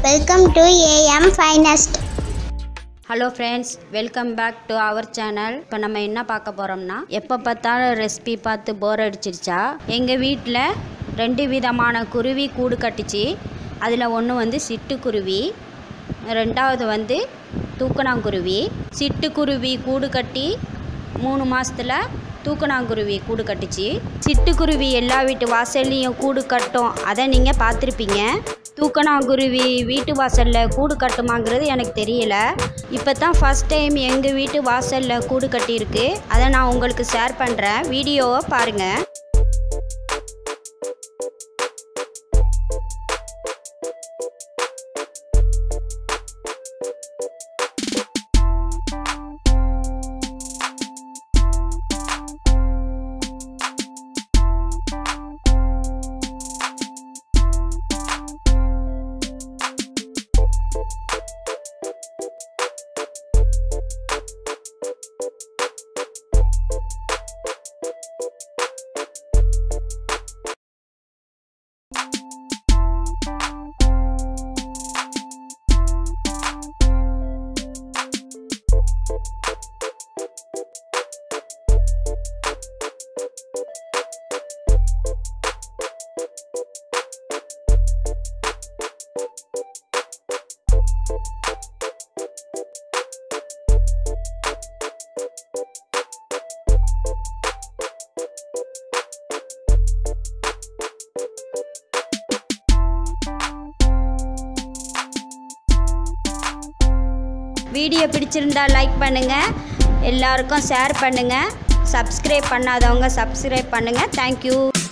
welcome to AM finest hello friends welcome back to our channel இப்போ நம்ம என்ன பார்க்க போகிறோம்னா எப்போ பார்த்தாலும் ரெசிபி பார்த்து போர் அடிச்சிருச்சா எங்கள் வீட்டில் ரெண்டு விதமான குருவி கூடு கட்டுச்சு அதில் ஒன்று வந்து சிட்டுக்குருவி ரெண்டாவது வந்து தூக்கணாங்குருவி சிட்டுக்குருவி கூடு கட்டி மூணு மாசத்துல தூக்கணாங்குருவி கூடு கட்டுச்சு சிட்டுக்குருவி எல்லா வீட்டு வாசல்லையும் கூடு கட்டும் அதை நீங்கள் பார்த்துருப்பீங்க தூக்கணாங்குருவி வீட்டு வாசலில் கூடு கட்டுமாங்கிறது எனக்கு தெரியல இப்போ தான் ஃபஸ்ட் டைம் எங்கள் வீட்டு வாசலில் கூடு கட்டியிருக்கு அதை நான் உங்களுக்கு ஷேர் பண்ணுறேன் வீடியோவை பாருங்கள் வீடியோ பிடிச்சிருந்தா லைக் பண்ணுங்கள் எல்லாருக்கும் ஷேர் பண்ணுங்கள் சப்ஸ்கிரைப் பண்ணாதவங்க சப்ஸ்கிரைப் பண்ணுங்கள் தேங்க்யூ